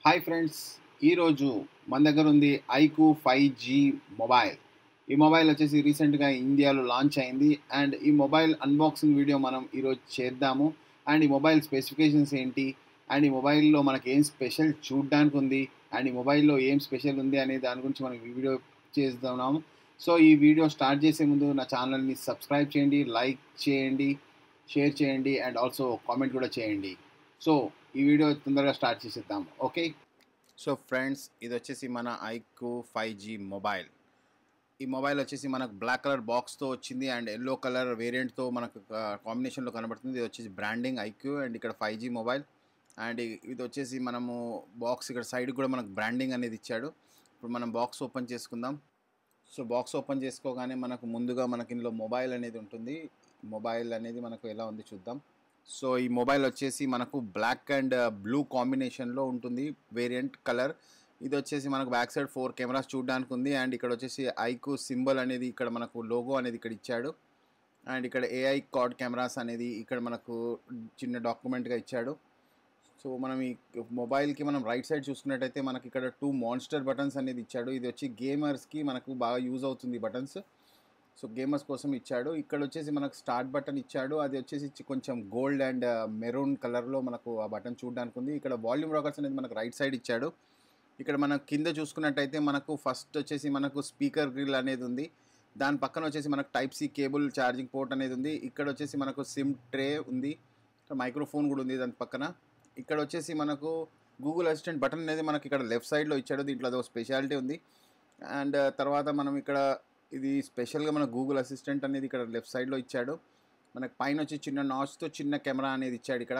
Hi friends ఈరోజు మన దగ్గర ఉంది ఐకు ఫైవ్ జీ మొబైల్ ఈ మొబైల్ వచ్చేసి రీసెంట్గా ఇండియాలో లాంచ్ అయింది అండ్ ఈ మొబైల్ అన్బాక్సింగ్ వీడియో మనం ఈరోజు చేద్దాము అండ్ ఈ మొబైల్ స్పెసిఫికేషన్స్ ఏంటి అండ్ ఈ మొబైల్లో మనకి ఏం స్పెషల్ చూడడానికి ఉంది అండ్ ఈ మొబైల్లో ఏం స్పెషల్ ఉంది అనే దాని గురించి మనం ఈ వీడియో చేస్తున్నాము సో ఈ వీడియో స్టార్ట్ చేసే ముందు నా ఛానల్ని సబ్స్క్రైబ్ చేయండి లైక్ చేయండి షేర్ చేయండి అండ్ ఆల్సో కామెంట్ కూడా చేయండి సో ఈ వీడియో తొందరగా స్టార్ట్ చేసేద్దాం ఓకే సో ఫ్రెండ్స్ ఇది వచ్చేసి మన ఐక్యూ ఫైవ్ జీ మొబైల్ ఈ మొబైల్ వచ్చేసి మనకు బ్లాక్ కలర్ బాక్స్తో వచ్చింది అండ్ ఎల్లో కలర్ వేరియంట్తో మనకు కాంబినేషన్లో కనబడుతుంది ఇది వచ్చేసి బ్రాండింగ్ ఐక్యూ అండ్ ఇక్కడ ఫైవ్ జీ మొబైల్ అండ్ ఇది వచ్చేసి మనము బాక్స్ ఇక్కడ సైడ్ కూడా మనకు బ్రాండింగ్ అనేది ఇచ్చాడు ఇప్పుడు మనం బాక్స్ ఓపెన్ చేసుకుందాం సో బాక్స్ ఓపెన్ చేసుకోగానే మనకు ముందుగా మనకి ఇందులో మొబైల్ అనేది ఉంటుంది మొబైల్ అనేది మనకు ఎలా ఉంది చూద్దాం సో ఈ మొబైల్ వచ్చేసి మనకు బ్లాక్ అండ్ బ్లూ కాంబినేషన్లో ఉంటుంది వేరియంట్ కలర్ ఇది వచ్చేసి మనకు బ్యాక్ సైడ్ ఫోర్ కెమెరాస్ చూడడానికి ఉంది అండ్ ఇక్కడ వచ్చేసి ఐకు సింబల్ అనేది ఇక్కడ మనకు లోగో అనేది ఇక్కడ ఇచ్చాడు అండ్ ఇక్కడ ఏఐ కార్డ్ కెమెరాస్ అనేది ఇక్కడ మనకు చిన్న డాక్యుమెంట్గా ఇచ్చాడు సో మనం ఈ మొబైల్కి మనం రైట్ సైడ్ చూసుకున్నట్టయితే మనకి ఇక్కడ టూ మాన్స్టర్ బటన్స్ అనేది ఇచ్చాడు ఇది వచ్చి గేమర్స్కి మనకు బాగా యూజ్ అవుతుంది బటన్స్ సో గేమర్స్ కోసం ఇచ్చాడు ఇక్కడ వచ్చేసి మనకు స్టార్ట్ బటన్ ఇచ్చాడు అది వచ్చేసి కొంచెం గోల్డ్ అండ్ మెరూన్ కలర్లో మనకు ఆ బటన్ చూడడానికి ఉంది ఇక్కడ వాల్యూమ్ రాకర్స్ అనేది మనకు రైట్ సైడ్ ఇచ్చాడు ఇక్కడ మనం కింద చూసుకున్నట్టయితే మనకు ఫస్ట్ వచ్చేసి మనకు స్పీకర్ గ్రిల్ అనేది ఉంది దాని పక్కన వచ్చేసి మనకు type C cable charging port అనేది ఉంది ఇక్కడ వచ్చేసి మనకు సిమ్ ట్రే ఉంది మైక్రోఫోన్ కూడా ఉంది దాని పక్కన ఇక్కడ వచ్చేసి మనకు గూగుల్ అసిస్టెంట్ బటన్ అనేది మనకి ఇక్కడ లెఫ్ట్ సైడ్లో ఇచ్చాడు దీంట్లో అదొక స్పెషాలిటీ ఉంది అండ్ తర్వాత మనం ఇక్కడ ఇది స్పెషల్గా మన గూగుల్ అసిస్టెంట్ అనేది ఇక్కడ లెఫ్ట్ సైడ్లో ఇచ్చాడు మనకు పైన వచ్చి చిన్న నాచ్తో చిన్న కెమెరా అనేది ఇచ్చాడు ఇక్కడ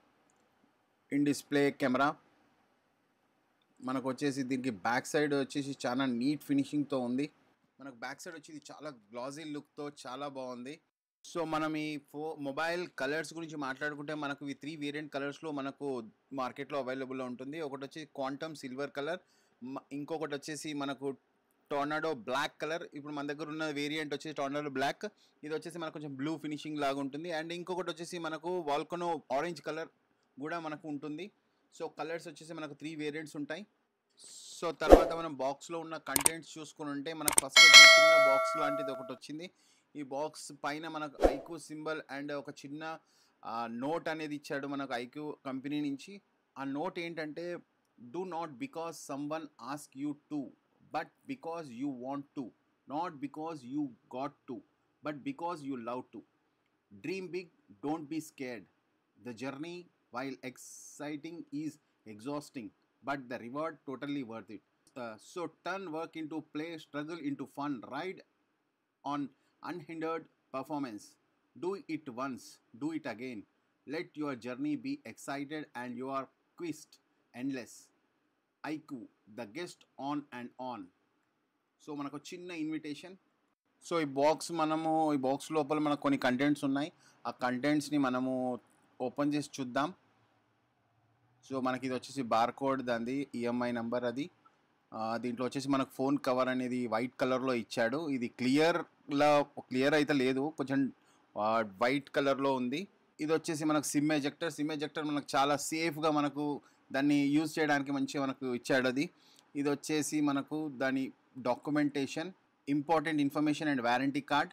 ఇన్ డిస్ప్లే కెమెరా మనకు వచ్చేసి దీనికి బ్యాక్ సైడ్ వచ్చేసి చాలా నీట్ ఫినిషింగ్తో ఉంది మనకు బ్యాక్ సైడ్ వచ్చి చాలా గ్లాజీ లుక్తో చాలా బాగుంది సో మనం ఈ ఫో మొబైల్ కలర్స్ గురించి మాట్లాడుకుంటే మనకు ఈ త్రీ వేరియంట్ కలర్స్లో మనకు మార్కెట్లో అవైలబుల్లో ఉంటుంది ఒకటి వచ్చి క్వాంటమ్ సిల్వర్ కలర్ ఇంకొకటి వచ్చేసి మనకు టొర్నాడో బ్లాక్ కలర్ ఇప్పుడు మన దగ్గర ఉన్న వేరియంట్ వచ్చేసి టొర్నాడో బ్లాక్ ఇది వచ్చేసి మనకు కొంచెం బ్లూ ఫినిషింగ్ లాగా ఉంటుంది అండ్ ఇంకొకటి వచ్చేసి మనకు వాల్కనో ఆరెంజ్ కలర్ కూడా మనకు ఉంటుంది సో కలర్స్ వచ్చేసి మనకు త్రీ వేరియంట్స్ ఉంటాయి సో తర్వాత మనం బాక్స్లో ఉన్న కంటెంట్స్ చూసుకుని ఉంటే మనకు ఫస్ట్ వచ్చి చిన్న బాక్స్ లాంటిది ఒకటి వచ్చింది ఈ బాక్స్ పైన మనకు ఐక్యూ సింబల్ అండ్ ఒక చిన్న నోట్ అనేది ఇచ్చాడు మనకు ఐక్యూ కంపెనీ నుంచి ఆ నోట్ ఏంటంటే do not because someone ask you to but because you want to not because you got to but because you love to dream big don't be scared the journey while exciting is exhausting but the reward totally worth it so turn work into play struggle into fun ride on unhindered performance. Do it once, do it again. Let your journey be excited and your quest endless. ఐకు the quest on and on so మనకు చిన్న invitation so ఈ box మనము ఈ box లోపల మనకు కొన్ని contents ఉన్నాయి ఆ కంటెంట్స్ని మనము ఓపెన్ చేసి చూద్దాం సో మనకి ఇది వచ్చేసి బార్ కోడ్ దాన్ని ఈఎంఐ నెంబర్ అది దీంట్లో వచ్చేసి మనకు ఫోన్ కవర్ అనేది వైట్ కలర్లో ఇచ్చాడు ఇది క్లియర్లా క్లియర్ అయితే లేదు కొంచెం వైట్ కలర్లో ఉంది ఇది వచ్చేసి మనకు సిమ్ ఎజెక్టర్ సిమ్ ఎజెక్టర్ మనకు చాలా సేఫ్గా మనకు దాన్ని యూజ్ చేయడానికి మంచిగా మనకు ఇచ్చాడు అది ఇది వచ్చేసి మనకు దాని documentation important information and warranty card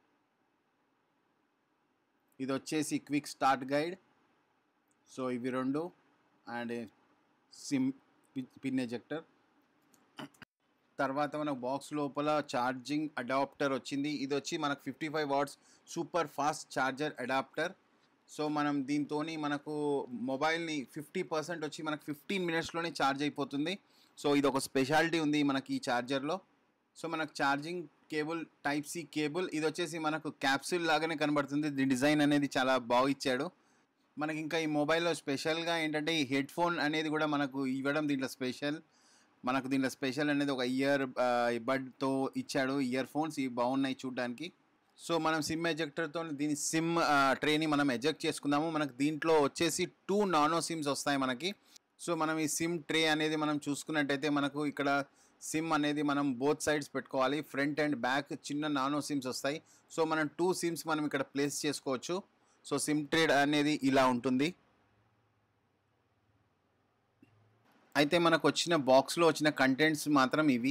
ఇది వచ్చేసి క్విక్ స్టార్ట్ గైడ్ సో ఇవి రెండు అండ్ సిమ్ పిన్ ఎజెక్టర్ తర్వాత మనకు బాక్స్ లోపల ఛార్జింగ్ అడాప్టర్ వచ్చింది ఇది వచ్చి మనకు fifty five watts super fast charger adapter so మనం దీంతో మనకు మొబైల్ని ఫిఫ్టీ పర్సెంట్ వచ్చి మనకు ఫిఫ్టీన్ మినిట్స్లోనే ఛార్జ్ అయిపోతుంది సో ఇది ఒక స్పెషాలిటీ ఉంది మనకి ఈ ఛార్జర్లో సో మనకు charging cable type C cable ఇది వచ్చేసి మనకు క్యాప్సూల్ లాగానే కనబడుతుంది దీని డిజైన్ అనేది చాలా బాగా ఇచ్చాడు మనకి ఇంకా ఈ మొబైల్లో స్పెషల్గా ఏంటంటే ఈ హెడ్ ఫోన్ అనేది కూడా మనకు ఇవ్వడం దీంట్లో స్పెషల్ మనకు దీంట్లో స్పెషల్ అనేది ఒక ఇయర్ బడ్తో ఇచ్చాడు ఇయర్ ఫోన్స్ ఇవి బాగున్నాయి చూడడానికి సో మనం సిమ్ ఎజెక్టర్తో దీని సిమ్ ట్రేని మనం ఎజెక్ట్ చేసుకుందాము మనకు దీంట్లో వచ్చేసి టూ నానో సిమ్స్ వస్తాయి మనకి సో మనం ఈ సిమ్ ట్రే అనేది మనం చూసుకున్నట్టయితే మనకు ఇక్కడ సిమ్ అనేది మనం బోత్ సైడ్స్ పెట్టుకోవాలి ఫ్రంట్ అండ్ బ్యాక్ చిన్న నానో సిమ్స్ వస్తాయి సో మనం టూ సిమ్స్ మనం ఇక్కడ ప్లేస్ చేసుకోవచ్చు సో సిమ్ ట్రే అనేది ఇలా ఉంటుంది అయితే మనకు వచ్చిన బాక్స్లో వచ్చిన కంటెంట్స్ మాత్రం ఇవి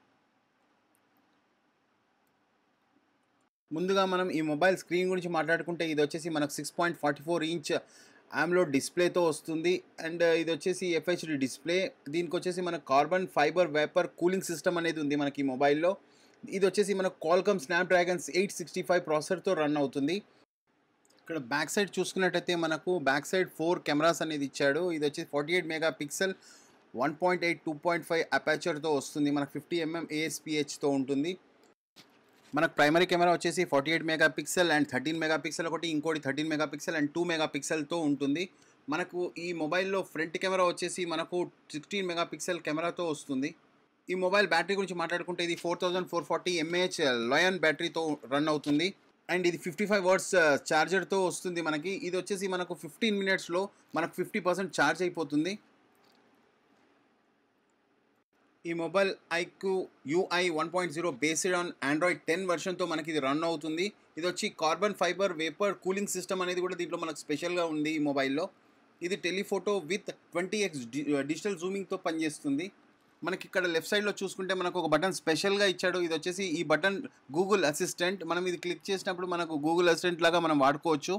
ముందుగా మనం ఈ మొబైల్ స్క్రీన్ గురించి మాట్లాడుకుంటే ఇది వచ్చేసి మనకు six point forty four inch AMOLED డిస్ప్లేతో వస్తుంది అండ్ ఇది వచ్చేసి ఎఫ్హెచ్డి డిస్ప్లే దీనికి వచ్చేసి మనకు carbon fibre vapour cooling system అనేది ఉంది మనకి ఈ మొబైల్లో ఇది వచ్చేసి మనకు Qualcomm Snapdragons eight sixty five ప్రాసెసర్తో రన్ అవుతుంది ఇక్కడ బ్యాక్ సైడ్ చూసుకున్నట్టయితే మనకు బ్యాక్ సైడ్ ఫోర్ కెమెరాస్ అనేది ఇచ్చాడు ఇది వచ్చేసి forty eight megapixel one point eight two point five అపాచర్తో వస్తుంది మనకు ఫిఫ్టీ ఎంఎం ఏఎస్పిహెచ్తో ఉంటుంది మనకు ప్రైమరీ కెమెరా వచ్చేసి forty eight megapixel and thirteen megapixel ఒకటి ఇంకోటి thirteen megapixel and two మెగా పిక్సెల్తో ఉంటుంది మనకు ఈ మొబైల్లో ఫ్రంట్ కెమెరా వచ్చేసి మనకు సిక్స్టీన్ మెగా పిక్సెల్ కెమెరాతో వస్తుంది ఈ మొబైల్ బ్యాటరీ గురించి మాట్లాడుకుంటే ఇది four thousand four forty mAh lion బ్యాటరీతో రన్ అవుతుంది అండ్ ఇది ఫిఫ్టీ ఫైవ్ వర్డ్స్ ఛార్జర్తో వస్తుంది మనకి ఇది వచ్చేసి మనకు ఫిఫ్టీన్ మినిట్స్లో మనకు ఫిఫ్టీ పర్సెంట్ ఛార్జ్ అయిపోతుంది ఈ mobile iQOO UI one point zero based on Android ten వెర్షన్తో మనకి ఇది రన్ అవుతుంది ఇది వచ్చి carbon fibre vapour cooling system అనేది కూడా దీంట్లో మనకు స్పెషల్గా ఉంది ఈ మొబైల్లో ఇది telephoto with twenty X digital జూమింగ్తో పనిచేస్తుంది మనకి ఇక్కడ లెఫ్ట్ సైడ్లో చూసుకుంటే మనకు ఒక బటన్ స్పెషల్గా ఇచ్చాడు ఇది వచ్చేసి ఈ బటన్ గూగుల్ అసిస్టెంట్ మనం ఇది క్లిక్ చేసినప్పుడు మనకు గూగుల్ అసిస్టెంట్ లాగా మనం వాడుకోవచ్చు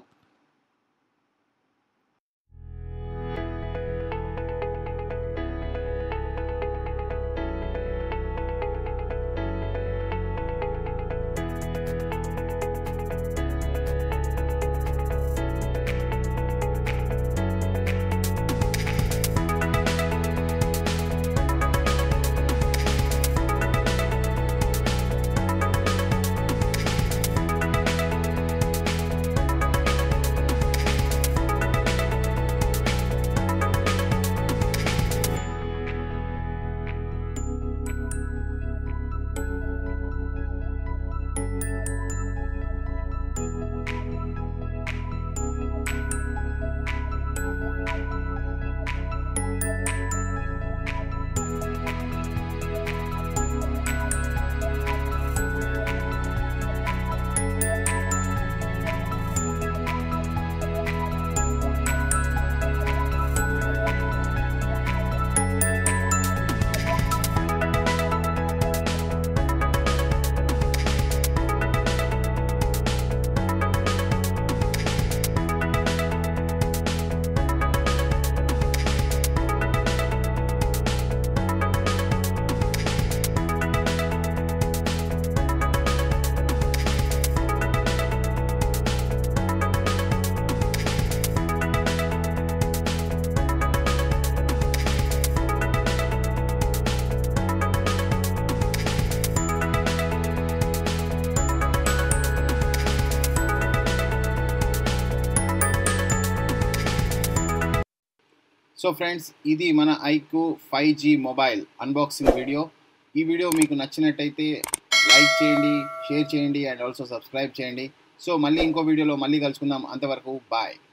సో ఫ్రెండ్స్ ఇది మన iQOO five G mobile unboxing video ఈ వీడియో మీకు నచ్చినట్టయితే లైక్ చేయండి షేర్ చేయండి అండ్ ఆల్సో సబ్స్క్రైబ్ చేయండి సో మళ్ళీ ఇంకో వీడియోలో మళ్ళీ కలుసుకుందాం అంతవరకు బాయ్